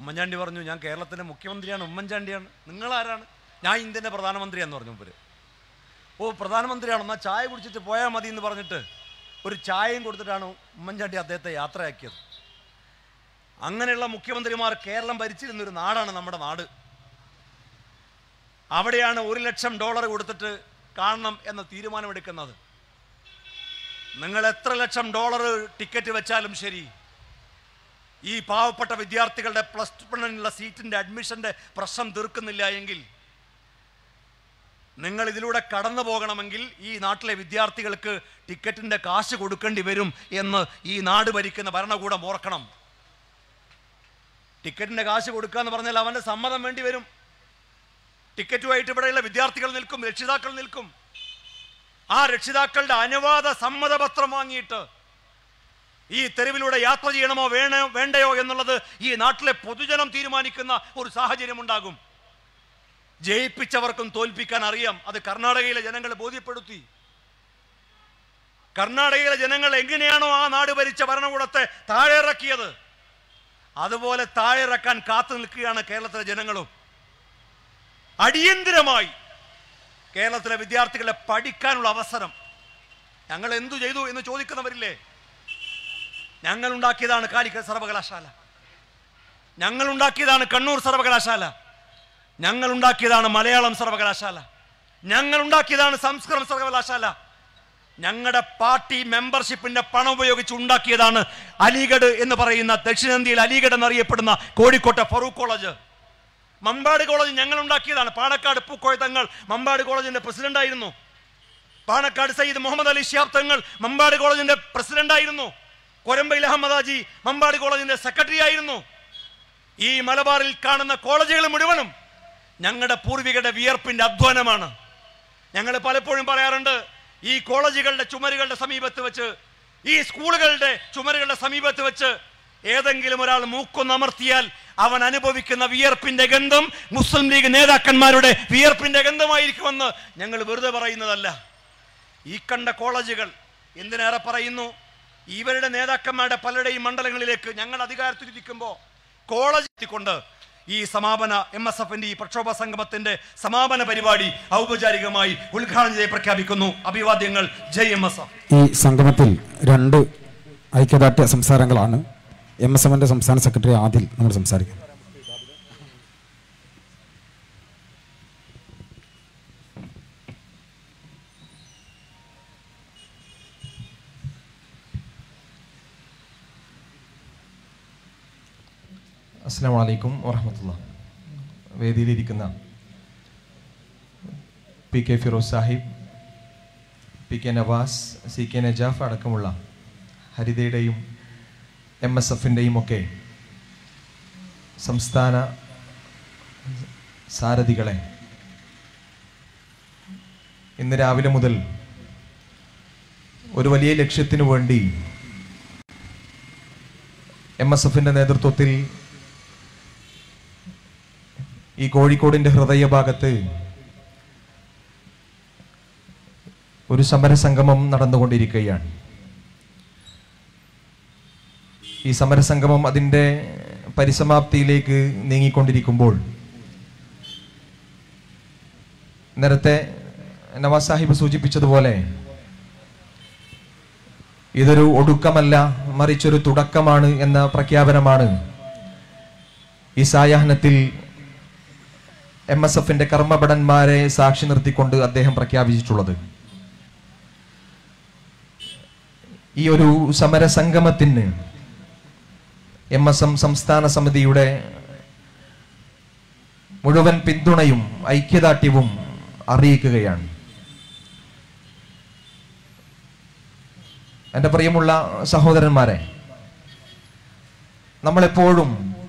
ഉമ്മൻചാണ്ടി പറഞ്ഞു ഞാൻ കേരളത്തിൻ്റെ മുഖ്യമന്ത്രിയാണ് ഉമ്മൻചാണ്ടിയാണ് നിങ്ങളാരാണ് ഞാൻ ഇന്ത്യൻ്റെ പ്രധാനമന്ത്രിയാന്ന് പറഞ്ഞു മുമ്പ് ഓ പ്രധാനമന്ത്രിയാണ് എന്നാൽ ചായ കുടിച്ചിട്ട് പോയാൽ മതി എന്ന് പറഞ്ഞിട്ട് ഒരു ചായയും കൊടുത്തിട്ടാണ് ഉമ്മൻചാണ്ടി അദ്ദേഹത്തെ യാത്രയാക്കിയത് അങ്ങനെയുള്ള മുഖ്യമന്ത്രിമാർ കേരളം ഭരിച്ചിരുന്ന ഒരു നാടാണ് നമ്മുടെ നാട് അവിടെയാണ് ഒരു ലക്ഷം ഡോളർ കൊടുത്തിട്ട് കാണണം എന്ന തീരുമാനമെടുക്കുന്നത് നിങ്ങൾ എത്ര ലക്ഷം ഡോളർ ടിക്കറ്റ് വെച്ചാലും ശരി ഈ പാവപ്പെട്ട വിദ്യാർത്ഥികളുടെ പ്ലസ് വണ്ണിനുള്ള സീറ്റിൻ്റെ അഡ്മിഷൻ്റെ പ്രശ്നം തീർക്കുന്നില്ല എങ്കിൽ നിങ്ങൾ ഇതിലൂടെ കടന്നു പോകണമെങ്കിൽ ഈ നാട്ടിലെ വിദ്യാർത്ഥികൾക്ക് ടിക്കറ്റിൻ്റെ കാശ് കൊടുക്കേണ്ടി വരും എന്ന് ഈ നാട് ഭരിക്കുന്ന ഭരണകൂടം ഓർക്കണം ടിക്കറ്റിൻ്റെ കാശ് കൊടുക്കുക എന്ന് പറഞ്ഞാൽ അവൻ്റെ സമ്മതം വേണ്ടി വരും ടിക്കറ്റുമായിട്ട് ഇവിടെയുള്ള വിദ്യാർത്ഥികൾ നിൽക്കും രക്ഷിതാക്കൾ നിൽക്കും ആ രക്ഷിതാക്കളുടെ അനുവാദ സമ്മതപത്രം വാങ്ങിയിട്ട് ഈ തെരുവിലൂടെ യാത്ര ചെയ്യണമോ വേണോ വേണ്ടയോ എന്നുള്ളത് ഈ നാട്ടിലെ പൊതുജനം തീരുമാനിക്കുന്ന ഒരു സാഹചര്യം ഉണ്ടാകും ജയിപ്പിച്ചവർക്കും തോൽപ്പിക്കാൻ അറിയാം അത് കർണാടകയിലെ ജനങ്ങളെ ബോധ്യപ്പെടുത്തി കർണാടകയിലെ ജനങ്ങൾ എങ്ങനെയാണോ ആ നാട് ഭരിച്ച ഭരണകൂടത്തെ താഴെ ഇറക്കിയത് അതുപോലെ താഴെ ഇറക്കാൻ കാത്തു നിൽക്കുകയാണ് കേരളത്തിലെ ജനങ്ങളും അടിയന്തിരമായി കേരളത്തിലെ വിദ്യാർത്ഥികളെ പഠിക്കാനുള്ള അവസരം ഞങ്ങൾ എന്തു ചെയ്തു എന്ന് ചോദിക്കുന്നവരില്ലേ ഞങ്ങൾ ഉണ്ടാക്കിയതാണ് കാലിക്കറ്റ് സർവകലാശാല ഞങ്ങൾ ഉണ്ടാക്കിയതാണ് കണ്ണൂർ സർവകലാശാല ഞങ്ങൾ ഉണ്ടാക്കിയതാണ് മലയാളം സർവകലാശാല ഞങ്ങൾ ഉണ്ടാക്കിയതാണ് സംസ്കൃതം സർവകലാശാല ഞങ്ങളുടെ പാർട്ടി മെമ്പർഷിപ്പിന്റെ പണം ഉപയോഗിച്ച് ഉണ്ടാക്കിയതാണ് അലിഗഡ് എന്ന് പറയുന്ന ദക്ഷിണേന്ത്യയിൽ അലിഗഡ് എന്നറിയപ്പെടുന്ന കോഴിക്കോട്ടെ ഫറൂഖ് കോളേജ് മമ്പാട് കോളേജ് ഞങ്ങൾ ഉണ്ടാക്കിയതാണ് പാണക്കാട് പൂക്കോയ തങ്ങൾ മമ്പാട് കോളേജിന്റെ പ്രസിഡന്റ് ആയിരുന്നു പാണക്കാട് സയ്യിദ് മുഹമ്മദ് അലി ഷിയാബ് തങ്ങൾ മമ്പാട് കോളേജിന്റെ പ്രസിഡന്റ് ആയിരുന്നു കൊരമ്പയിൽ അഹമ്മദാജി മമ്പാട് കോളേജിന്റെ സെക്രട്ടറി ആയിരുന്നു ഈ മലബാറിൽ കാണുന്ന കോളേജുകൾ മുഴുവനും ഞങ്ങളുടെ പൂർവികരുടെ വിയർപ്പിന്റെ അധ്വാനമാണ് ഞങ്ങൾ പലപ്പോഴും പറയാറുണ്ട് ഈ കോളേജുകളുടെ ചുമരുകളുടെ സമീപത്ത് വെച്ച് ഈ സ്കൂളുകളുടെ ചുമരുകളുടെ സമീപത്ത് വെച്ച് ഏതെങ്കിലും ഒരാൾ മൂക്കൊന്നമർത്തിയാൽ അവൻ അനുഭവിക്കുന്ന വിയർപ്പിന്റെ ഗന്ധം മുസ്ലിം ലീഗ് നേതാക്കന്മാരുടെ വിയർപ്പിന്റെ ഗന്ധമായിരിക്കുമെന്ന് ഞങ്ങൾ വെറുതെ പറയുന്നതല്ല ഈ കണ്ട കോളേജുകൾ എന്തിനേറെ പറയുന്നു ഇവരുടെ നേതാക്കന്മാരുടെ പലരുടെയും മണ്ഡലങ്ങളിലേക്ക് ഞങ്ങൾ അധികാരത്തിലിരിക്കുമ്പോൾ കോളേജ് എത്തിക്കൊണ്ട് ഈ സമാപന എം എസ് എഫിന്റെ ഈ പ്രക്ഷോഭ സംഗമത്തിന്റെ സമാപന പരിപാടി ഔപചാരികമായി ഉദ്ഘാടനം ചെയ്ത് പ്രഖ്യാപിക്കുന്നു അഭിവാദ്യങ്ങൾ ജയ് എം എസ് എഫ് ഈ സംഗമത്തിൽ രണ്ട് ഐക്യദാർഢ്യ സംസാരങ്ങളാണ് എം എസ് എമ്മിൻ്റെ സംസ്ഥാന സെക്രട്ടറി ആദിൽ നമ്മൾ സംസാരിക്കുന്നത് അസ്സാം വലൈക്കും വറഹമത്തുള്ള വേദിയിലിരിക്കുന്ന P K Firoz Sahib P K Navas C K Najaf അടക്കമുള്ള ഹരിതയുടെയും എം എസ് എഫിൻ്റെയും ഒക്കെ സംസ്ഥാന സാരഥികളെ ഇന്ന് രാവിലെ മുതൽ ഒരു വലിയ ലക്ഷ്യത്തിനു വേണ്ടി എം എസ് എഫിൻ്റെ നേതൃത്വത്തിൽ ഈ കോഴിക്കോടിന്റെ ഹൃദയഭാഗത്ത് ഒരു സമരസംഗമം നടന്നുകൊണ്ടിരിക്കുകയാണ് ഈ സമരസംഗമം അതിൻ്റെ പരിസമാപ്തിയിലേക്ക് നീങ്ങിക്കൊണ്ടിരിക്കുമ്പോൾ നേരത്തെ നവാസ് സാഹിബ് സൂചിപ്പിച്ചതുപോലെ ഇതൊരു ഒടുക്കമല്ല മറിച്ചൊരു തുടക്കമാണ് എന്ന പ്രഖ്യാപനമാണ് ഈ സായാഹ്നത്തിൽ എം എസ് എഫിന്റെ കർമ്മഭടന്മാരെ സാക്ഷി നിർത്തിക്കൊണ്ട് അദ്ദേഹം പ്രഖ്യാപിച്ചിട്ടുള്ളത് ഈ ഒരു സമരസംഗമത്തിന് എം എസ് എം സംസ്ഥാന സമിതിയുടെ മുഴുവൻ പിന്തുണയും ഐക്യദാർഢ്യവും അറിയിക്കുകയാണ് എൻ്റെ പ്രിയമുള്ള സഹോദരന്മാരെ നമ്മളെപ്പോഴും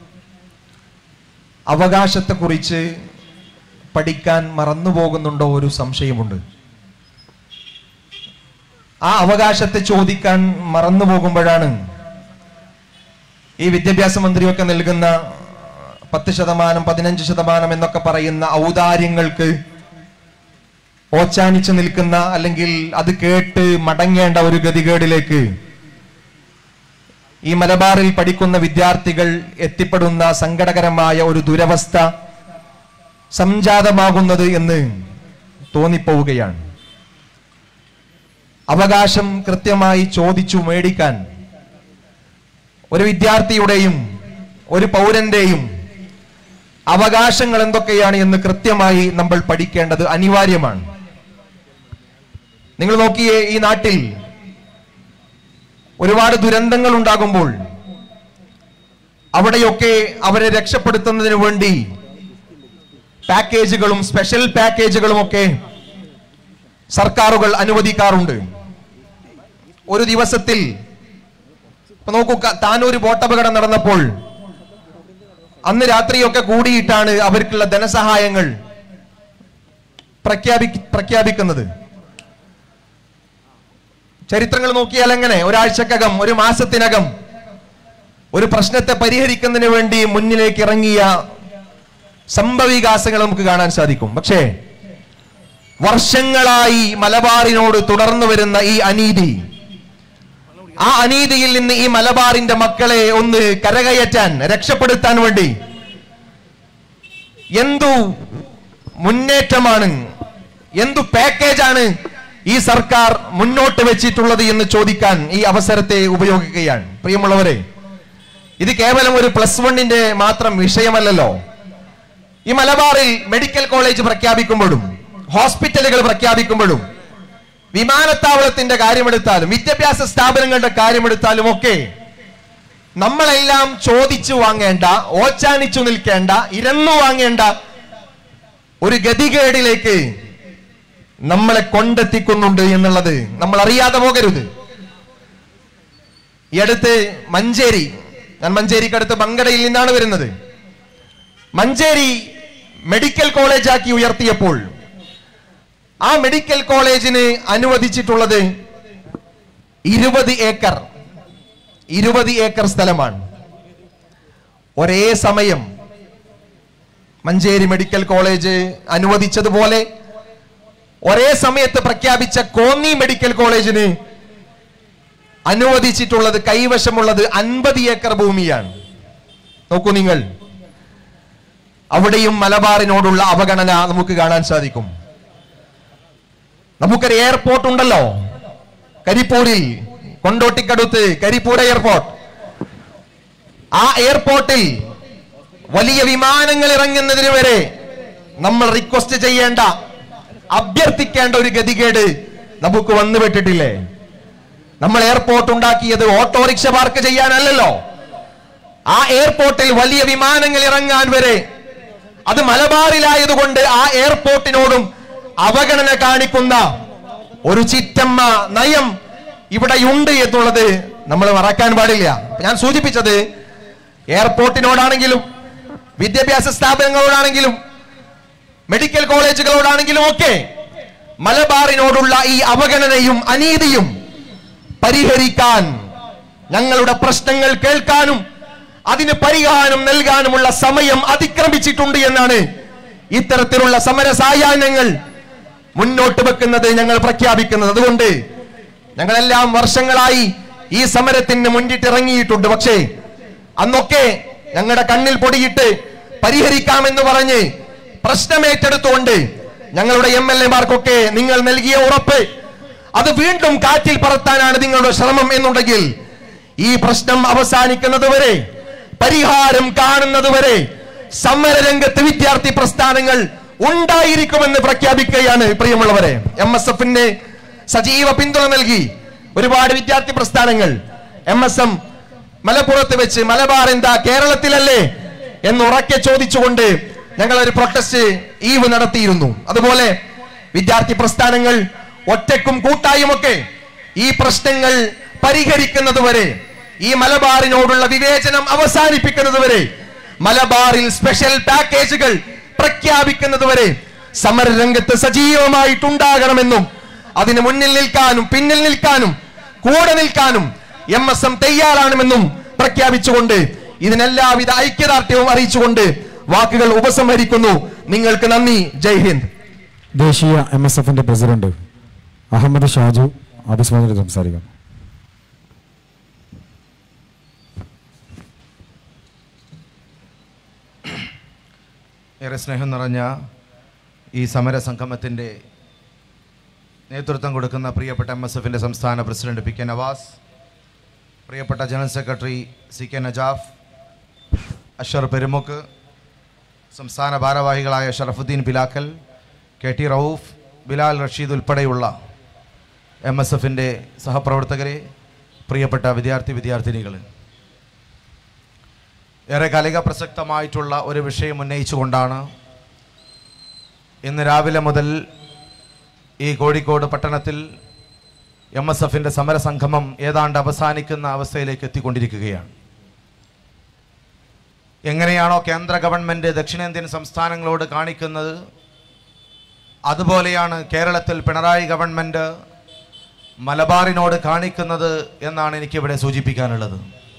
അവകാശത്തെക്കുറിച്ച് പഠിക്കാൻ മറന്നുപോകുന്നുണ്ടോ ഒരു സംശയമുണ്ട് ആ അവകാശത്തെ ചോദിക്കാൻ മറന്നു പോകുമ്പോഴാണ് ഈ വിദ്യാഭ്യാസ മന്ത്രിയൊക്കെ നൽകുന്ന പത്ത് ശതമാനം പതിനഞ്ച് ശതമാനം എന്നൊക്കെ പറയുന്ന ഔദാര്യങ്ങൾക്ക് ഓച്ചാനിച്ചു നിൽക്കുന്ന അല്ലെങ്കിൽ അത് കേട്ട് മടങ്ങേണ്ട ഒരു ഗതികേടിലേക്ക് ഈ മലബാറിൽ പഠിക്കുന്ന വിദ്യാർത്ഥികൾ എത്തിപ്പെടുന്ന സങ്കടകരമായ ഒരു ദുരവസ്ഥ സംജാതമാകുന്നത് എന്ന് തോന്നിപ്പോവുകയാണ് അവകാശം കൃത്യമായി ചോദിച്ചു മേടിക്കാൻ ഒരു വിദ്യാർത്ഥിയുടെയും ഒരു പൗരന്റെയും അവകാശങ്ങൾ എന്തൊക്കെയാണ് എന്ന് കൃത്യമായി നമ്മൾ പഠിക്കേണ്ടത് അനിവാര്യമാണ് നിങ്ങൾ നോക്കിയേ ഈ നാട്ടിൽ ഒരുപാട് ദുരന്തങ്ങൾ ഉണ്ടാകുമ്പോൾ അവിടെയൊക്കെ അവരെ രക്ഷപ്പെടുത്തുന്നതിന് വേണ്ടി പാക്കേജുകളും സ്പെഷ്യൽ പാക്കേജുകളും ഒക്കെ സർക്കാരുകൾ അനുവദിക്കാറുണ്ട് ഒരു ദിവസത്തിൽ ഇപ്പൊ നോക്കൂ ക- താനൂര് ബോട്ടപകടം നടന്നപ്പോൾ അന്ന് രാത്രിയൊക്കെ കൂടിയിട്ടാണ് അവർക്കുള്ള ധനസഹായങ്ങൾ പ്രഖ്യാപി പ്രഖ്യാപിക്കുന്നത് ചരിത്രങ്ങൾ നോക്കിയാൽ എങ്ങനെ ഒരാഴ്ചക്കകം ഒരു മാസത്തിനകം ഒരു പ്രശ്നത്തെ പരിഹരിക്കുന്നതിന് വേണ്ടി മുന്നിലേക്ക് ഇറങ്ങിയ സംഭവവികാസങ്ങൾ നമുക്ക് കാണാൻ സാധിക്കും പക്ഷേ വർഷങ്ങളായി മലബാറിനോട് തുടർന്നു വരുന്ന ഈ അനീതി ആ അനീതിയിൽ നിന്ന് ഈ മലബാറിന്റെ മക്കളെ ഒന്ന് കരകയറ്റാൻ രക്ഷപ്പെടുത്താൻ വേണ്ടി എന്തു മുന്നേറ്റമാണ് എന്തു പാക്കേജാണ് ഈ സർക്കാർ മുന്നോട്ട് വെച്ചിട്ടുള്ളത് എന്ന് ചോദിക്കാൻ ഈ അവസരത്തെ ഉപയോഗിക്കുകയാണ് പ്രിയമുള്ളവരെ ഇത് കേവലം ഒരു പ്ലസ് വണ്ണിന്റെ മാത്രം വിഷയമല്ലല്ലോ ഈ മലബാറിൽ മെഡിക്കൽ കോളേജ് പ്രഖ്യാപിക്കുമ്പോഴും ഹോസ്പിറ്റലുകൾ പ്രഖ്യാപിക്കുമ്പോഴും വിമാനത്താവളത്തിന്റെ കാര്യമെടുത്താലും വിദ്യാഭ്യാസ സ്ഥാപനങ്ങളുടെ കാര്യമെടുത്താലും ഒക്കെ നമ്മളെല്ലാം ചോദിച്ചു വാങ്ങേണ്ട ഓച്ചാനിച്ചു നിൽക്കേണ്ട ഇരന്നു വാങ്ങേണ്ട ഒരു ഗതികേടിലേക്ക് നമ്മളെ കൊണ്ടെത്തിക്കുന്നുണ്ട് എന്നുള്ളത് നമ്മൾ അറിയാതെ പോകരുത് ഈ അടുത്ത് മഞ്ചേരി ഞാൻ മഞ്ചേരിക്കടുത്ത് ബങ്കടയിൽ നിന്നാണ് വരുന്നത് മഞ്ചേരി മെഡിക്കൽ കോളേജാക്കി ഉയർത്തിയപ്പോൾ ആ മെഡിക്കൽ കോളേജിന് അനുവദിച്ചിട്ടുള്ളത് ഇരുപത് ഏക്കർ ഇരുപത് ഏക്കർ സ്ഥലമാണ് ഒരേ സമയം മഞ്ചേരി മെഡിക്കൽ കോളേജ് അനുവദിച്ചതുപോലെ ഒരേ സമയത്ത് പ്രഖ്യാപിച്ച കോന്നി മെഡിക്കൽ കോളേജിന് അനുവദിച്ചിട്ടുള്ളത് കൈവശമുള്ളത് അൻപത് ഏക്കർ ഭൂമിയാണ് നോക്കൂ നിങ്ങൾ അവിടെയും മലബാറിനോടുള്ള അവഗണന നമുക്ക് കാണാൻ സാധിക്കും നമുക്കൊരു എയർപോർട്ട് ഉണ്ടല്ലോ കരിപ്പൂരിൽ കൊണ്ടോട്ടിക്കടുത്ത് കരിപ്പൂർ എയർപോർട്ട് ആ എയർപോർട്ടിൽ വലിയ വിമാനങ്ങൾ ഇറങ്ങുന്നതിന് വരെ നമ്മൾ റിക്വസ്റ്റ് ചെയ്യേണ്ട അഭ്യർത്ഥിക്കേണ്ട ഒരു ഗതികേട് നമുക്ക് വന്നുപെട്ടിട്ടില്ലേ നമ്മൾ എയർപോർട്ട് ഉണ്ടാക്കിയത് ഓട്ടോറിക്ഷ പാർക്ക് ചെയ്യാനല്ലല്ലോ ആ എയർപോർട്ടിൽ വലിയ വിമാനങ്ങൾ ഇറങ്ങാൻ വരെ അത് മലബാറിലായതുകൊണ്ട് ആ എയർപോർട്ടിനോടും അവഗണന കാണിക്കുന്ന ഒരു ചിറ്റമ്മ നയം ഇവിടെയുണ്ട് എന്നുള്ളത് നമ്മൾ മറക്കാൻ പാടില്ല ഞാൻ സൂചിപ്പിച്ചത് എയർപോർട്ടിനോടാണെങ്കിലും വിദ്യാഭ്യാസ സ്ഥാപനങ്ങളോടാണെങ്കിലും മെഡിക്കൽ കോളേജുകളോടാണെങ്കിലും ഒക്കെ മലബാറിനോടുള്ള ഈ അവഗണനയും അനീതിയും പരിഹരിക്കാൻ ഞങ്ങളുടെ പ്രശ്നങ്ങൾ കേൾക്കാനും അതിന് പരിഹാരം നൽകാനുമുള്ള സമയം അതിക്രമിച്ചിട്ടുണ്ട് എന്നാണ് ഇത്തരത്തിലുള്ള സമര സായാഹ്നങ്ങൾ മുന്നോട്ട് വെക്കുന്നത് ഞങ്ങൾ പ്രഖ്യാപിക്കുന്നത് അതുകൊണ്ട് ഞങ്ങളെല്ലാം വർഷങ്ങളായി ഈ സമരത്തിന് മുന്നിട്ടിറങ്ങിയിട്ടുണ്ട് പക്ഷേ അന്നൊക്കെ ഞങ്ങളുടെ കണ്ണിൽ പൊടിയിട്ട് പരിഹരിക്കാമെന്ന് പറഞ്ഞ് പ്രശ്നമേറ്റെടുത്തുകൊണ്ട് ഞങ്ങളുടെ എം എൽ എമാർക്കൊക്കെ നിങ്ങൾ നൽകിയ ഉറപ്പ് അത് വീണ്ടും കാറ്റിൽ പറത്താനാണ് നിങ്ങളുടെ ശ്രമം എന്നുണ്ടെങ്കിൽ ഈ പ്രശ്നം അവസാനിക്കുന്നത് വരെ പരിഹാരം കാണുന്നത് വരെ സമരരംഗത്ത് വിദ്യാർത്ഥി പ്രസ്ഥാനങ്ങൾ ഉണ്ടായിരിക്കുമെന്ന് പ്രഖ്യാപിക്കുകയാണ് പ്രിയമുള്ളവരെ എം എസ് എഫിന്റെ സജീവ പിന്തുണ നൽകി ഒരുപാട് വിദ്യാർത്ഥി പ്രസ്ഥാനങ്ങൾ എം എസ് എം മലപ്പുറത്ത് വെച്ച് മലബാർ എന്താ കേരളത്തിലല്ലേ എന്ന് ഉറക്കെ ചോദിച്ചുകൊണ്ട് ഞങ്ങൾ ഒരു പ്രൊട്ടസ്റ്റ് ഈവ് നടത്തിയിരുന്നു അതുപോലെ വിദ്യാർത്ഥി പ്രസ്ഥാനങ്ങൾ ഒറ്റക്കും കൂട്ടായുമൊക്കെ ഈ പ്രശ്നങ്ങൾ പരിഹരിക്കുന്നത് വരെ ഈ മലബാറിനോടുള്ള വിവേചനം അവസാനിപ്പിക്കുന്നത് വരെ മലബാറിൽ സ്പെഷ്യൽ പാക്കേജുകൾ പ്രഖ്യാപിക്കുന്നത് വരെ സമരരംഗത്ത് സജീവമായിട്ടുണ്ടാകണമെന്നും അതിന് മുന്നിൽ നിൽക്കാനും പിന്നിൽ നിൽക്കാനും കൂടെ നിൽക്കാനും എം എസ് എം തയ്യാറാണെന്നും പ്രഖ്യാപിച്ചുകൊണ്ട് ഇതിനെല്ലാവിധ ഐക്യദാർഢ്യവും അറിയിച്ചുകൊണ്ട് വാക്കുകൾ ഉപസംഹരിക്കുന്നു നിങ്ങൾക്ക് നന്ദി ജയ് ഹിന്ദ് ദേശീയ എം എസ് എഫിന്റെ പ്രസിഡന്റ് അഹമ്മദ് ഷാജു അഭിസ്മരണത്തിൽ സംസാരിക്കുന്നു ഏറെ സ്നേഹം നിറഞ്ഞ ഈ സമര സംഗമത്തിൻ്റെ നേതൃത്വം കൊടുക്കുന്ന പ്രിയപ്പെട്ട എം എസ് എഫിൻ്റെ സംസ്ഥാന പ്രസിഡന്റ് പി കെ നവാസ് പ്രിയപ്പെട്ട general secretary C K Najaf Ashar Perumukku സംസ്ഥാന ഭാരവാഹികളായ ഷറഫുദ്ദീൻ ബിലാക്കൽ കെ ടി റൌഫ് ബിലാൽ റഷീദ് ഉൾപ്പെടെയുള്ള എം എസ് എഫിൻ്റെ സഹപ്രവർത്തകരെ പ്രിയപ്പെട്ട വിദ്യാർത്ഥി വിദ്യാർത്ഥിനികൾ ഏറെ കാലിക പ്രസക്തമായിട്ടുള്ള ഒരു വിഷയം ഉന്നയിച്ചുകൊണ്ടാണ് ഇന്ന് രാവിലെ മുതൽ ഈ കോഴിക്കോട് പട്ടണത്തിൽ എം എസ് എഫിൻ്റെ സമരസംഗമം ഏതാണ്ട് അവസാനിക്കുന്ന അവസ്ഥയിലേക്ക് എത്തിക്കൊണ്ടിരിക്കുകയാണ് എങ്ങനെയാണോ കേന്ദ്ര ഗവൺമെൻറ് ദക്ഷിണേന്ത്യൻ സംസ്ഥാനങ്ങളോട് കാണിക്കുന്നത് അതുപോലെയാണ് കേരളത്തിൽ പിണറായി ഗവൺമെൻറ് മലബാറിനോട് കാണിക്കുന്നത് എന്നാണ് എനിക്കിവിടെ സൂചിപ്പിക്കാനുള്ളത്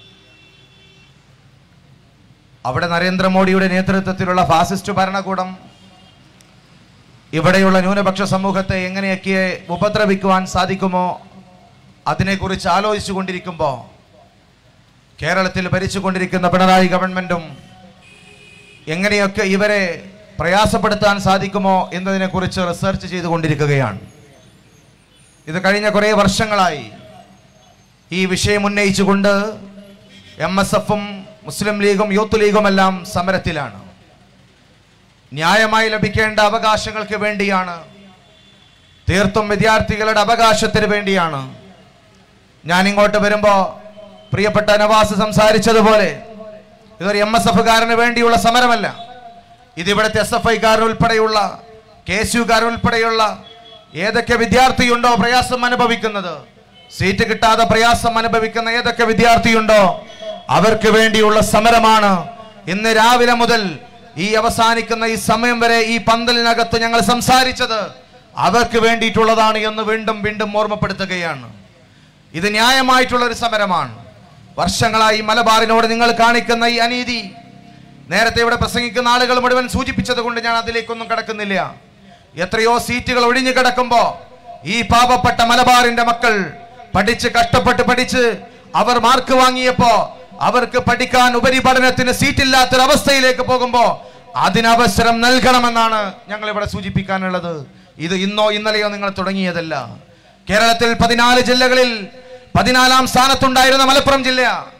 അവിടെ നരേന്ദ്രമോദിയുടെ നേതൃത്വത്തിലുള്ള ഫാസിസ്റ്റ് ഭരണകൂടം ഇവിടെയുള്ള ന്യൂനപക്ഷ സമൂഹത്തെ എങ്ങനെയൊക്കെ ഉപദ്രവിക്കുവാൻ സാധിക്കുമോ അതിനെക്കുറിച്ച് ആലോചിച്ചു കൊണ്ടിരിക്കുമ്പോൾ കേരളത്തിൽ ഭരിച്ചുകൊണ്ടിരിക്കുന്ന പിണറായി ഗവൺമെൻറ്റും എങ്ങനെയൊക്കെ ഇവരെ പ്രയാസപ്പെടുത്താൻ സാധിക്കുമോ എന്നതിനെക്കുറിച്ച് റിസർച്ച് ചെയ്തുകൊണ്ടിരിക്കുകയാണ് ഇത് കഴിഞ്ഞ കുറേ വർഷങ്ങളായി ഈ വിഷയം ഉന്നയിച്ചുകൊണ്ട് എം എസ് എഫും മുസ്ലിം ലീഗും യൂത്ത് ലീഗും എല്ലാം സമരത്തിലാണ് ന്യായമായി ലഭിക്കേണ്ട അവകാശങ്ങൾക്ക് വേണ്ടിയാണ് തീർത്തും വിദ്യാർത്ഥികളുടെ അവകാശത്തിന് വേണ്ടിയാണ് ഞാൻ ഇങ്ങോട്ട് വരുമ്പോൾ പ്രിയപ്പെട്ട നവാസ് സംസാരിച്ചതുപോലെ ഇതൊരു എം എസ് എഫുകാരന് വേണ്ടിയുള്ള സമരമല്ല ഇത് ഇവിടുത്തെ എസ് എഫ് ഐക്കാരൻ ഉൾപ്പെടെയുള്ള കെ എസ് യുക്കാരൻ ഉൾപ്പെടെയുള്ള ഏതൊക്കെ വിദ്യാർത്ഥിയുണ്ടോ പ്രയാസം അനുഭവിക്കുന്നത് സീറ്റ് കിട്ടാതെ പ്രയാസം അനുഭവിക്കുന്ന ഏതൊക്കെ വിദ്യാർത്ഥിയുണ്ടോ അവർക്ക് വേണ്ടിയുള്ള സമരമാണ് ഇന്ന് രാവിലെ മുതൽ ഈ അവസാനിക്കുന്ന ഈ സമയം വരെ ഈ പന്തലിനകത്ത് ഞങ്ങൾ സംസാരിച്ചത് അവർക്ക് വേണ്ടിയിട്ടുള്ളതാണ് എന്ന് വീണ്ടും വീണ്ടും ഓർമ്മപ്പെടുത്തുകയാണ് ഇത് ന്യായമായിട്ടുള്ള ഒരു സമരമാണ് വർഷങ്ങളായി മലബാറിനോട് നിങ്ങൾ കാണിക്കുന്ന ഈ അനീതി നേരത്തെ ഇവിടെ പ്രസംഗിക്കുന്ന ആളുകൾ മുഴുവൻ സൂചിപ്പിച്ചത് കൊണ്ട് ഞാൻ അതിലേക്കൊന്നും കടക്കുന്നില്ല എത്രയോ സീറ്റുകൾ ഒഴിഞ്ഞു കിടക്കുമ്പോ ഈ പാവപ്പെട്ട മലബാറിന്റെ മക്കൾ പഠിച്ച് കഷ്ടപ്പെട്ട് പഠിച്ച് അവർ മാർക്ക് വാങ്ങിയപ്പോ അവർക്ക് പഠിക്കാൻ ഉപരിപഠനത്തിന് സീറ്റില്ലാത്തൊരവസ്ഥയിലേക്ക് പോകുമ്പോ അതിനവസരം നൽകണമെന്നാണ് ഞങ്ങൾ ഇവിടെ സൂചിപ്പിക്കാനുള്ളത് ഇത് ഇന്നോ ഇന്നലെയോ നിങ്ങൾ തുടങ്ങിയതല്ല കേരളത്തിൽ പതിനാല് ജില്ലകളിൽ പതിനാലാം സ്ഥാനത്തുണ്ടായിരുന്ന മലപ്പുറം ജില്ല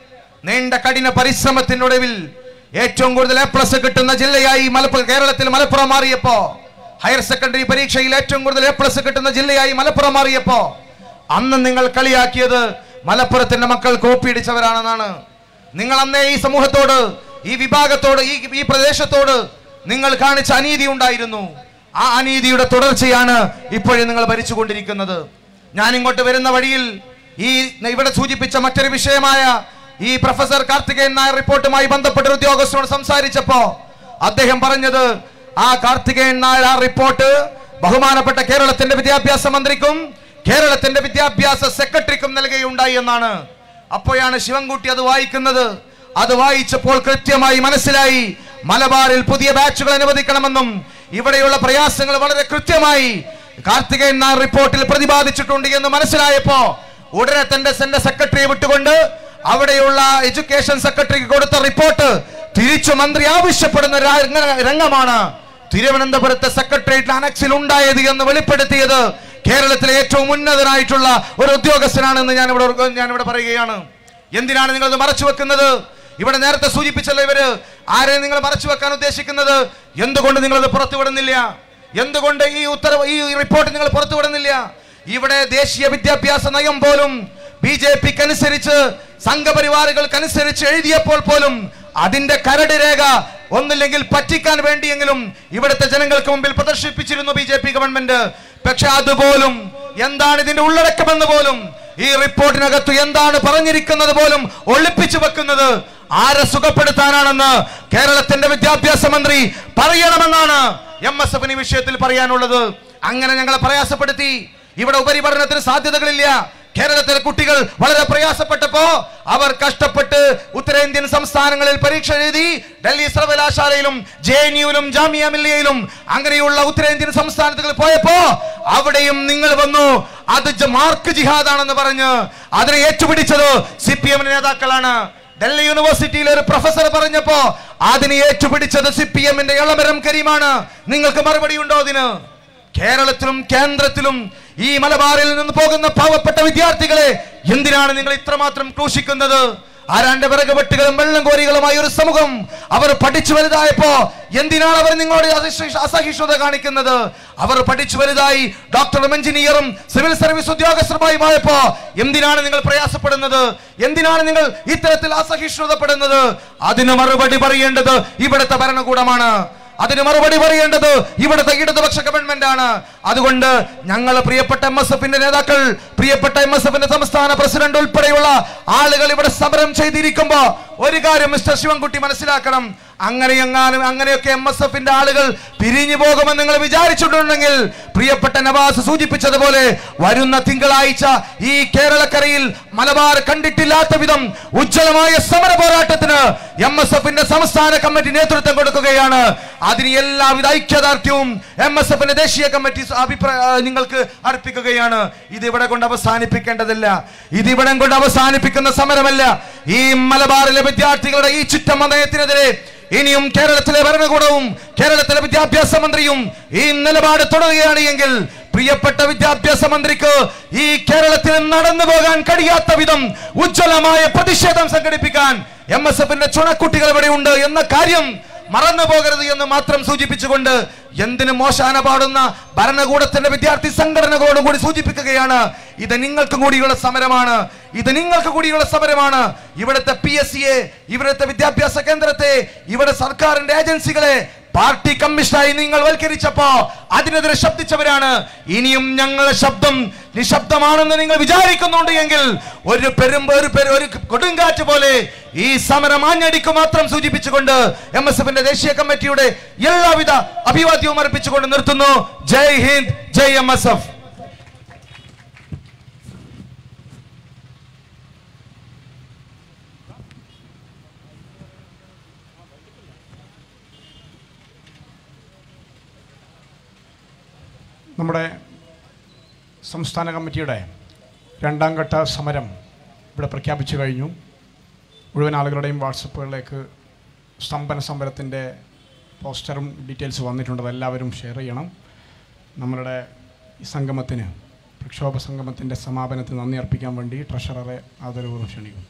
നീണ്ട കഠിന പരിശ്രമത്തിനൊടുവിൽ ഏറ്റവും കൂടുതൽ എ പ്ലസ് കിട്ടുന്ന ജില്ലയായി മലപ്പുറം കേരളത്തിൽ മലപ്പുറം മാറിയപ്പോ ഹയർ സെക്കൻഡറി പരീക്ഷയിൽ ഏറ്റവും കൂടുതൽ എ പ്ലസ് കിട്ടുന്ന ജില്ലയായി മലപ്പുറം മാറിയപ്പോ അന്ന് നിങ്ങൾ കളിയാക്കിയത് മലപ്പുറത്തിന്റെ മക്കൾ കോപ്പിയടിച്ചവരാണെന്നാണ് നിങ്ങൾ അന്നേ ഈ സമൂഹത്തോട് ഈ വിഭാഗത്തോട് ഈ ഈ പ്രദേശത്തോട് നിങ്ങൾ കാണിച്ച അനീതി ഉണ്ടായിരുന്നു ആ അനീതിയുടെ തുടർച്ചയാണ് ഇപ്പോഴും നിങ്ങൾ ഭരിച്ചുകൊണ്ടിരിക്കുന്നത് ഞാൻ ഇങ്ങോട്ട് വരുന്ന വഴിയിൽ ഈ ഇവിടെ സൂചിപ്പിച്ച മറ്റൊരു വിഷയമായ ഈ പ്രൊഫസർ കാർത്തികേയൻ നായർ റിപ്പോർട്ടുമായി ബന്ധപ്പെട്ട ഒരു ഉദ്യോഗസ്ഥനോട് സംസാരിച്ചപ്പോ അദ്ദേഹം പറഞ്ഞത് ആ കാർത്തികേയൻ നായർ ആ റിപ്പോർട്ട് ബഹുമാനപ്പെട്ട കേരളത്തിന്റെ വിദ്യാഭ്യാസ മന്ത്രിക്കും കേരളത്തിന്റെ വിദ്യാഭ്യാസ സെക്രട്ടറിക്കും നൽകുകയുണ്ടായി എന്നാണ് അപ്പോഴാണ് ശിവൻകുട്ടി അത് വായിക്കുന്നത് അത് വായിച്ചപ്പോൾ കൃത്യമായി മനസ്സിലായി മലബാറിൽ പുതിയ ബാച്ചുകൾ അനുവദിക്കണമെന്നും ഇവിടെയുള്ള പ്രയാസങ്ങൾ വളരെ കൃത്യമായി കാർത്തികേയൻ നായർ റിപ്പോർട്ടിൽ പ്രതിപാദിച്ചിട്ടുണ്ട് എന്ന് മനസ്സിലായപ്പോ ഉടനെ തന്റെ സെന്റ് സെക്രട്ടറിയെ വിട്ടുകൊണ്ട് അവിടെയുള്ള എഡ്യൂക്കേഷൻ സെക്രട്ടറിക്ക് കൊടുത്ത റിപ്പോർട്ട് തിരിച്ചു മന്ത്രി ആവശ്യപ്പെടുന്ന രംഗ- രംഗമാണ് തിരുവനന്തപുരത്തെ സെക്രട്ടേറിയറ്റ് അനക്സിൽ ഉണ്ടായത് എന്ന് വെളിപ്പെടുത്തിയത് കേരളത്തിലെ ഏറ്റവും ഉന്നതനായിട്ടുള്ള ഒരു ഉദ്യോഗസ്ഥനാണെന്ന് ഞാൻ ഇവിടെ ഞാൻ ഇവിടെ പറയുകയാണ് എന്തിനാണ് നിങ്ങൾ ഇത് മറച്ചു വെക്കുന്നത് ഇവിടെ നേരത്തെ സൂചിപ്പിച്ചല്ലോ ഇവര് ആരെ നിങ്ങൾ മറച്ചു വെക്കാൻ ഉദ്ദേശിക്കുന്നത് എന്തുകൊണ്ട് നിങ്ങൾ ഇത് പുറത്തു വിടുന്നില്ല എന്തുകൊണ്ട് ഈ ഉത്തരവ് ഈ റിപ്പോർട്ട് നിങ്ങൾ പുറത്തു വിടുന്നില്ല ഇവിടെ ദേശീയ വിദ്യാഭ്യാസ നയം പോലും ബി ജെ പിക്ക് അനുസരിച്ച് സംഘപരിവാറുകൾക്കനുസരിച്ച് എഴുതിയപ്പോൾ പോലും അതിന്റെ കരട് രേഖ ഒന്നില്ലെങ്കിൽ പറ്റിക്കാൻ വേണ്ടിയെങ്കിലും ഇവിടുത്തെ ജനങ്ങൾക്ക് മുമ്പിൽ പ്രദർശിപ്പിച്ചിരുന്നു ബി ജെ പി ഗവൺമെന്റ് പക്ഷെ അതുപോലും എന്താണ് ഇതിന്റെ ഉള്ളടക്കമെന്ന് പോലും ഈ റിപ്പോർട്ടിനകത്ത് എന്താണ് പറഞ്ഞിരിക്കുന്നത് പോലും ഒളിപ്പിച്ചു വെക്കുന്നത് ആരെ സുഖപ്പെടുത്താനാണെന്ന് കേരളത്തിന്റെ വിദ്യാഭ്യാസ മന്ത്രി പറയണമെന്നാണ് എം എസ് എഫിന് വിഷയത്തിൽ പറയാനുള്ളത് അങ്ങനെ ഞങ്ങളെ പ്രയാസപ്പെടുത്തി ഇവിടെ ഉപരിപഠനത്തിന് സാധ്യതകളില്ല കേരളത്തിലെ കുട്ടികൾ വളരെ പ്രയാസപ്പെട്ടപ്പോ അവർ കഷ്ടപ്പെട്ട് ഉത്തരേന്ത്യൻ സംസ്ഥാനങ്ങളിൽ പരീക്ഷ എഴുതി ഡൽഹി സർവകലാശാലയിലും ജെ എൻ യുവിലും ജാമിയ മില്ലിയയിലും അങ്ങനെയുള്ള ഉത്തരേന്ത്യൻ സംസ്ഥാനത്തുകൾ പോയപ്പോ അവിടെയും നിങ്ങൾ വന്നു അത് ജ- മാർക്ക് ജിഹാദാണെന്ന് പറഞ്ഞ് അതിനെ ഏറ്റുപിടിച്ചത് സി പി എം നേതാക്കളാണ് ഡൽഹി യൂണിവേഴ്സിറ്റിയിൽ ഒരു പ്രൊഫസർ പറഞ്ഞപ്പോ അതിനെ ഏറ്റുപിടിച്ചത് സി പി എമ്മിന്റെ ഇളമരം കരീമാണ് നിങ്ങൾക്ക് മറുപടി ഉണ്ടോ അതിന് കേരളത്തിലും കേന്ദ്രത്തിലും ഈ മലബാറിൽ നിന്ന് പോകുന്ന പാവപ്പെട്ട വിദ്യാർത്ഥികളെ എന്തിനാണ് നിങ്ങൾ ഇത്രമാത്രം ക്രൂശിക്കുന്നത് ആരാന്റെ വിറക് വെട്ടുകളും വെള്ളം കോരികളുമായ ഒരു സമൂഹം അവർ പഠിച്ചു വലുതായപ്പോ എന്തിനാണ് അവർ നിങ്ങളോട് അസഹിഷ്ണു- അസഹിഷ്ണുത കാണിക്കുന്നത് അവർ പഠിച്ചു വലുതായി ഡോക്ടറും എഞ്ചിനീയറും സിവിൽ സർവീസ് ഉദ്യോഗസ്ഥരുമായുമായപ്പോ എന്തിനാണ് നിങ്ങൾ പ്രയാസപ്പെടുന്നത് എന്തിനാണ് നിങ്ങൾ ഇത്തരത്തിൽ അസഹിഷ്ണുതപ്പെടുന്നത് അതിന് മറുപടി പറയേണ്ടത് ഇവിടുത്തെ ഭരണകൂടമാണ് അതിന് മറുപടി പറയേണ്ടത് ഇവിടുത്തെ ഇടതുപക്ഷ ഗവൺമെന്റ് ആണ് അതുകൊണ്ട് ഞങ്ങൾ പ്രിയപ്പെട്ട എം എസ് എഫിന്റെ നേതാക്കൾ പ്രിയപ്പെട്ട എം എസ് എഫിന്റെ സംസ്ഥാന പ്രസിഡന്റ് ഉൾപ്പെടെയുള്ള ആളുകൾ ഇവിടെ സമരം ചെയ്തിരിക്കുമ്പോ ഒരു കാര്യം മിസ്റ്റർ ശിവൻകുട്ടി മനസ്സിലാക്കണം അങ്ങനെ എങ്ങാനും അങ്ങനെയൊക്കെ എം എസ് എഫിന്റെ ആളുകൾ പിരിഞ്ഞു പോകുമെന്ന് നിങ്ങൾ വിചാരിച്ചിട്ടുണ്ടെങ്കിൽ പ്രിയപ്പെട്ട നവാസ് സൂചിപ്പിച്ചതുപോലെ വരുന്ന തിങ്കളാഴ്ച ഈ കേരളക്കരയിൽ മലബാർ കണ്ടിട്ടില്ലാത്ത വിധം ഉജ്ജ്വലമായ സമര പോരാട്ടത്തിന് എം എസ് എഫിന്റെ സംസ്ഥാന കമ്മിറ്റി നേതൃത്വം കൊടുക്കുകയാണ് അതിന് എല്ലാവിധ ഐക്യദാർഢ്യവും എം എസ് എഫിന്റെ ദേശീയ കമ്മിറ്റി അഭിപ്രായ നിങ്ങൾക്ക് അർപ്പിക്കുകയാണ് ഇത് ഇവിടെ കൊണ്ട് അവസാനിപ്പിക്കേണ്ടതില്ല ഇത് ഇവിടെ കൊണ്ട് അവസാനിപ്പിക്കുന്ന സമരമല്ല ഈ മലബാറിലെ വിദ്യാർത്ഥികളുടെ ഈ ചുറ്റം നയത്തിനെതിരെ ഇനിയും കേരളത്തിലെ ഭരണകൂടവും കേരളത്തിലെ വിദ്യാഭ്യാസ മന്ത്രിയും ഈ നിലപാട് തുടരുകയാണ് എങ്കിൽ പ്രിയപ്പെട്ട വിദ്യാഭ്യാസ മന്ത്രിക്ക് ഈ കേരളത്തിൽ നടന്നു പോകാൻ കഴിയാത്ത വിധം ഉജ്ജ്വലമായ പ്രതിഷേധം സംഘടിപ്പിക്കാൻ എം എസ് എഫിന്റെ ചുണക്കുട്ടികൾ ഇവിടെ ഉണ്ട് എന്ന കാര്യം മറന്നു പോകരുത് എന്ന് മാത്രം സൂചിപ്പിച്ചുകൊണ്ട് എന്തിനു മോശാന പാടുന്ന ഭരണകൂടത്തിന്റെ വിദ്യാർത്ഥി സംഘടനകളോടും കൂടി സൂചിപ്പിക്കുകയാണ് ഇത് നിങ്ങൾക്ക് കൂടിയുള്ള സമരമാണ് ഇത് നിങ്ങൾക്ക് കൂടിയുള്ള സമരമാണ് ഇവിടുത്തെ പി എസ് സിയെ ഇവിടുത്തെ വിദ്യാഭ്യാസ കേന്ദ്രത്തെ ഇവിടെ സർക്കാരിന്റെ ഏജൻസികളെ പാർട്ടി കമ്മീഷനായി നിങ്ങൾ വൽക്കരിച്ചപ്പോ അതിനെതിരെ ശബ്ദിച്ചവരാണ് ഇനിയും ഞങ്ങളുടെ ശബ്ദം നിശബ്ദമാണെന്ന് നിങ്ങൾ വിചാരിക്കുന്നുണ്ട് എങ്കിൽ ഒരു പെരും ഒരു പെരു ഒരു കൊടുങ്കാറ്റ് പോലെ ഈ സമരം ആഞ്ഞടിക്ക് മാത്രം സൂചിപ്പിച്ചുകൊണ്ട് എം എസ് എഫിന്റെ ദേശീയ കമ്മിറ്റിയുടെ എല്ലാവിധ അഭിവാദ്യവും അർപ്പിച്ചുകൊണ്ട് നിർത്തുന്നു Jai Hind Jai M S F നമ്മുടെ സംസ്ഥാന കമ്മിറ്റിയുടെ രണ്ടാം ഘട്ട സമരം ഇവിടെ പ്രഖ്യാപിച്ചു കഴിഞ്ഞു മുഴുവൻ ആളുകളുടെയും വാട്സപ്പുകളിലേക്ക് സ്തംഭന സമരത്തിൻ്റെ പോസ്റ്ററും ഡീറ്റെയിൽസ് വന്നിട്ടുണ്ട് അതെല്ലാവരും ഷെയർ ചെയ്യണം നമ്മളുടെ ഈ സംഗമത്തിന് പ്രക്ഷോഭ സംഗമത്തിൻ്റെ സമാപനത്തിന് നന്ദി അർപ്പിക്കാൻ വേണ്ടി ട്രഷററെ ആദരപൂർവ്വം ക്ഷണിക്കുന്നു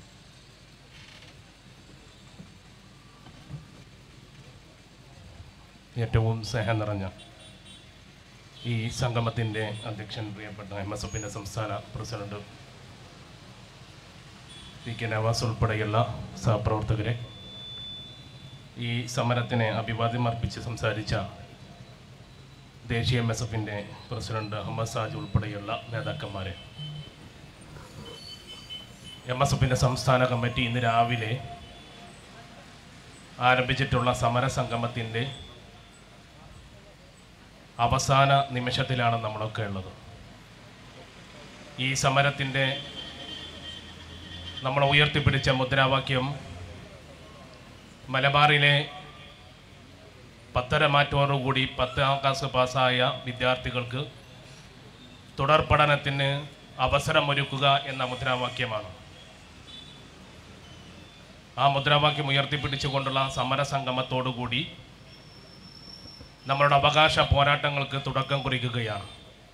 ഏറ്റവും സ്നേഹം നിറഞ്ഞ ഈ സംഗമത്തിൻ്റെ അധ്യക്ഷൻ പ്രിയപ്പെട്ട എം എസ് എഫിൻ്റെ സംസ്ഥാന പ്രസിഡന്റ് പി കെ നവാസ് ഉൾപ്പെടെയുള്ള സഹപ്രവർത്തകരെ ഈ സമരത്തിന് അഭിവാദ്യം അർപ്പിച്ച് സംസാരിച്ച ദേശീയ എം എസ് എഫിൻ്റെ പ്രസിഡന്റ് അഹമ്മദ് സാജ് ഉൾപ്പെടെയുള്ള നേതാക്കന്മാരെ എം എസ് എഫിൻ്റെ സംസ്ഥാന കമ്മിറ്റി ഇന്ന് രാവിലെ ആരംഭിച്ചിട്ടുള്ള സമര സംഗമത്തിൻ്റെ അവസാന നിമിഷത്തിലാണ് നമ്മളൊക്കെ ഉള്ളത് ഈ സമരത്തിൻ്റെ നമ്മൾ ഉയർത്തിപ്പിടിച്ച മുദ്രാവാക്യം മലബാറിലെ പത്തര മാറ്റോടുകൂടി പത്താം ക്ലാസ് പാസ്സായ വിദ്യാർത്ഥികൾക്ക് തുടർ പഠനത്തിന് അവസരമൊരുക്കുക എന്ന മുദ്രാവാക്യമാണ് ആ മുദ്രാവാക്യം ഉയർത്തിപ്പിടിച്ചുകൊണ്ടുള്ള സമരസംഗമത്തോടുകൂടി നമ്മളുടെ അവകാശ പോരാട്ടങ്ങൾക്ക് തുടക്കം കുറിക്കുകയാണ്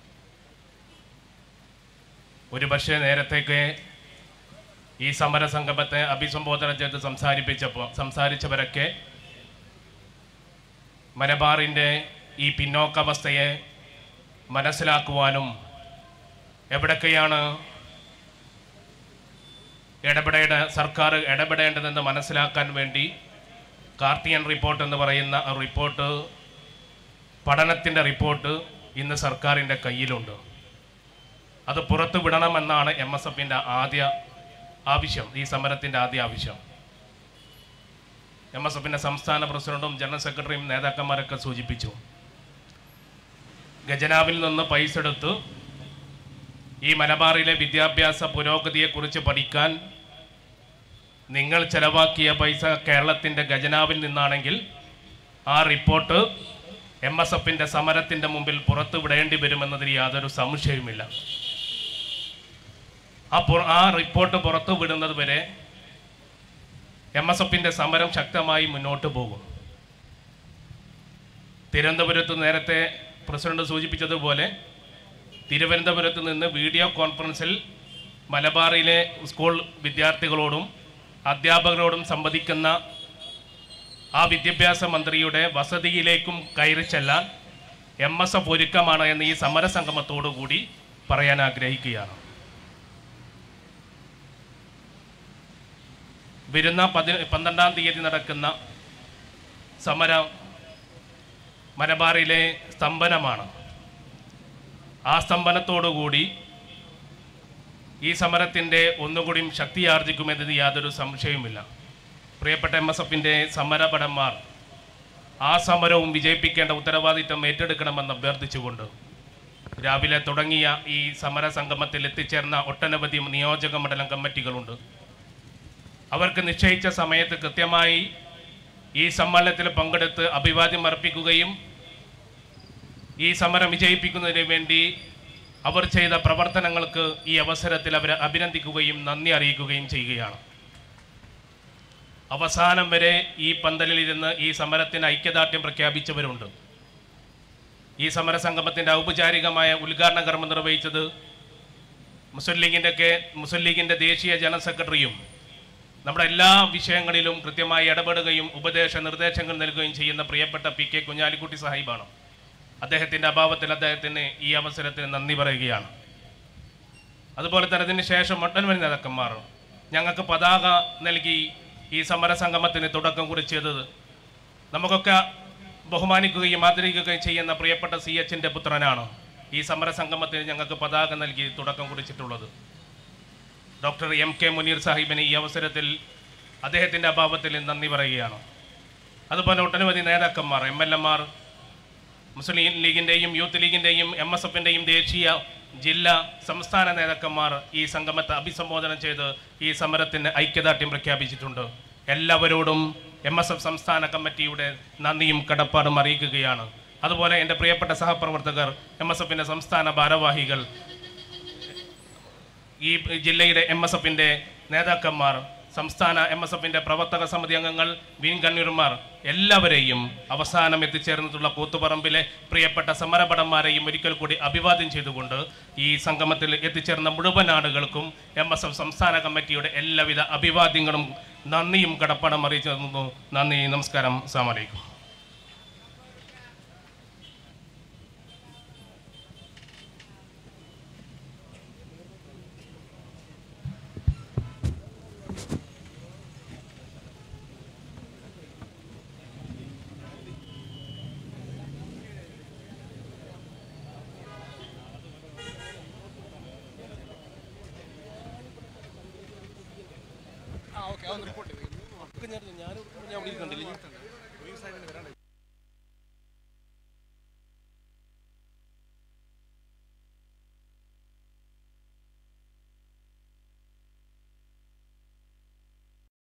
ഒരുപക്ഷെ നേരത്തേക്ക് ഈ സമര സംഗമത്തെ അഭിസംബോധന ചെയ്ത് സംസാരിപ്പിച്ചപ്പോൾ സംസാരിച്ചവരൊക്കെ മലബാറിൻ്റെ ഈ പിന്നോക്കാവസ്ഥയെ മനസ്സിലാക്കുവാനും എവിടൊക്കെയാണ് ഇടപെടേണ്ട സർക്കാർ ഇടപെടേണ്ടതെന്ന് മനസ്സിലാക്കാൻ വേണ്ടി കാർത്തിയൻ റിപ്പോർട്ട് എന്ന് പറയുന്ന ആ റിപ്പോർട്ട് പഠനത്തിൻ്റെ റിപ്പോർട്ട് ഇന്ന് സർക്കാരിൻ്റെ കയ്യിലുണ്ട് അത് പുറത്തു വിടണമെന്നാണ് എം എസ് എഫിൻ്റെ ആദ്യ ആവശ്യം ഈ സമരത്തിൻ്റെ ആദ്യ ആവശ്യം എം എസ് എഫിൻ്റെ സംസ്ഥാന പ്രസിഡന്റും ജനറൽ സെക്രട്ടറിയും നേതാക്കന്മാരൊക്കെ സൂചിപ്പിച്ചു ഖജനാവിൽ നിന്ന് പൈസ എടുത്ത് ഈ മലബാറിലെ വിദ്യാഭ്യാസ പുരോഗതിയെക്കുറിച്ച് പഠിക്കാൻ നിങ്ങൾ ചെലവാക്കിയ പൈസ കേരളത്തിൻ്റെ ഖജനാവിൽ നിന്നാണെങ്കിൽ ആ റിപ്പോർട്ട് എം എസ് എഫിൻ്റെ സമരത്തിൻ്റെ മുമ്പിൽ പുറത്തു വിടേണ്ടി വരുമെന്നതിൽ യാതൊരു സംശയവുമില്ല ആ പുറ- ആ റിപ്പോർട്ട് പുറത്തു വിടുന്നത് വരെ എം എസ് എഫിൻ്റെ സമരം ശക്തമായി മുന്നോട്ട് പോകും തിരുവനന്തപുരത്ത് നേരത്തെ പ്രസിഡന്റ് സൂചിപ്പിച്ചതുപോലെ തിരുവനന്തപുരത്ത് നിന്ന് വീഡിയോ കോൺഫറൻസിൽ മലബാറിലെ സ്കൂൾ വിദ്യാർത്ഥികളോടും അധ്യാപകരോടും സംവദിക്കുന്ന ആ വിദ്യാഭ്യാസ മന്ത്രിയുടെ വസതിയിലേക്കും കയറി ചെല്ലാൻ എം എസ് എഫ് ഒരുക്കമാണ് എന്ന് ഈ സമരസംഗമത്തോടു കൂടി പറയാൻ ആഗ്രഹിക്കുകയാണ് വരുന്ന പതി പന്ത്രണ്ടാം തീയതി നടക്കുന്ന സമരം മലബാറിലെ സ്തംഭനമാണ് ആ സ്തംഭനത്തോടുകൂടി ഈ സമരത്തിൻ്റെ ഒന്നുകൂടിയും ശക്തിയാർജിക്കുമെന്നത് യാതൊരു സംശയവുമില്ല പ്രിയപ്പെട്ട എം എസ് എഫിൻ്റെ സമരഭടന്മാർ ആ സമരവും വിജയിപ്പിക്കേണ്ട ഉത്തരവാദിത്തം ഏറ്റെടുക്കണമെന്ന് അഭ്യർത്ഥിച്ചുകൊണ്ട് രാവിലെ തുടങ്ങിയ ഈ സമര സംഗമത്തിൽ എത്തിച്ചേർന്ന ഒട്ടനവധി നിയോജക മണ്ഡലം കമ്മിറ്റികളുണ്ട് അവർക്ക് നിശ്ചയിച്ച സമയത്ത് കൃത്യമായി ഈ സമ്മേളനത്തിൽ പങ്കെടുത്ത് അഭിവാദ്യം അർപ്പിക്കുകയും ഈ സമരം വിജയിപ്പിക്കുന്നതിന് വേണ്ടി അവർ ചെയ്ത പ്രവർത്തനങ്ങൾക്ക് ഈ അവസരത്തിൽ അവരെ അഭിനന്ദിക്കുകയും നന്ദി അറിയിക്കുകയും ചെയ്യുകയാണ് അവസാനം വരെ ഈ പന്തലിലിരുന്ന് ഈ സമരത്തിന് ഐക്യദാർഢ്യം പ്രഖ്യാപിച്ചവരുണ്ട് ഈ സമരസംഗമത്തിൻ്റെ ഔപചാരികമായ ഉദ്ഘാടന കർമ്മം നിർവഹിച്ചത് മുസ്ലിം ലീഗിൻ്റെ ഒക്കെ മുസ്ലിം ലീഗിൻ്റെ ദേശീയ ജനറൽ സെക്രട്ടറിയും നമ്മുടെ എല്ലാ വിഷയങ്ങളിലും കൃത്യമായി ഇടപെടുകയും ഉപദേശ നിർദ്ദേശങ്ങൾ നൽകുകയും ചെയ്യുന്ന പ്രിയപ്പെട്ട പി കെ കുഞ്ഞാലിക്കുട്ടി സാഹിബാണ് അദ്ദേഹത്തിൻ്റെ അഭാവത്തിൽ അദ്ദേഹത്തിന് ഈ അവസരത്തിൽ നന്ദി പറയുകയാണ് അതുപോലെ തന്നെ അതിന് ശേഷം ഒട്ടനവധി നേതാക്കന്മാർ ഞങ്ങൾക്ക് പതാക നൽകി ഈ സമരസംഗമത്തിന് തുടക്കം കുറിച്ചത് നമുക്കൊക്കെ ബഹുമാനിക്കുകയും ആദരിക്കുകയും ചെയ്യുന്ന പ്രിയപ്പെട്ട സി എച്ചിൻ്റെ പുത്രനാണ് ഈ സമരസംഗമത്തിന് ഞങ്ങൾക്ക് പതാക നൽകി തുടക്കം കുറിച്ചിട്ടുള്ളത് ഡോക്ടർ എം കെ മുനീർ സാഹിബിന് ഈ അവസരത്തിൽ അദ്ദേഹത്തിൻ്റെ അഭാവത്തിൽ നന്ദി പറയുകയാണ് അതുപോലെ ഒട്ടനവധി നേതാക്കന്മാർ എം എൽ എമാർ മുസ്ലിം ലീഗിൻ്റെയും യൂത്ത് ലീഗിൻ്റെയും എം എസ് എഫിൻ്റെയും ദേശീയ ജില്ലാ സംസ്ഥാന നേതാക്കന്മാർ ഈ സംഗമത്തെ അഭിസംബോധന ചെയ്ത് ഈ സമരത്തിന് ഐക്യദാർഢ്യം പ്രഖ്യാപിച്ചിട്ടുണ്ട് എല്ലാവരോടും എം എസ് എഫ് സംസ്ഥാന കമ്മിറ്റിയുടെ നന്ദിയും കടപ്പാടും അറിയിക്കുകയാണ് അതുപോലെ എൻ്റെ പ്രിയപ്പെട്ട സഹപ്രവർത്തകർ എം എസ് എഫിൻ്റെ സംസ്ഥാന ഭാരവാഹികൾ ഈ ജില്ലയുടെ എം എസ് എഫിൻ്റെ നേതാക്കന്മാർ സംസ്ഥാന എം എസ് എഫിൻ്റെ പ്രവർത്തക സമിതി അംഗങ്ങൾ വീൺകണ്ണീർമാർ എല്ലാവരെയും അവസാനം എത്തിച്ചേർന്നിട്ടുള്ള കൂത്തുപറമ്പിലെ പ്രിയപ്പെട്ട സമരഭടന്മാരെയും ഒരിക്കൽ കൂടി അഭിവാദ്യം ചെയ്തുകൊണ്ട് ഈ സംഗമത്തിൽ എത്തിച്ചേർന്ന മുഴുവൻ ആളുകൾക്കും എം എസ് എഫ് സംസ്ഥാന കമ്മിറ്റിയുടെ എല്ലാവിധ അഭിവാദ്യങ്ങളും നന്ദിയും കടപ്പാടും അറിയിച്ചു തന്നു നന്ദി നമസ്കാരം അസ്സാം വലൈക്കും ഞാൻ ഞാൻ കണ്ടില്ല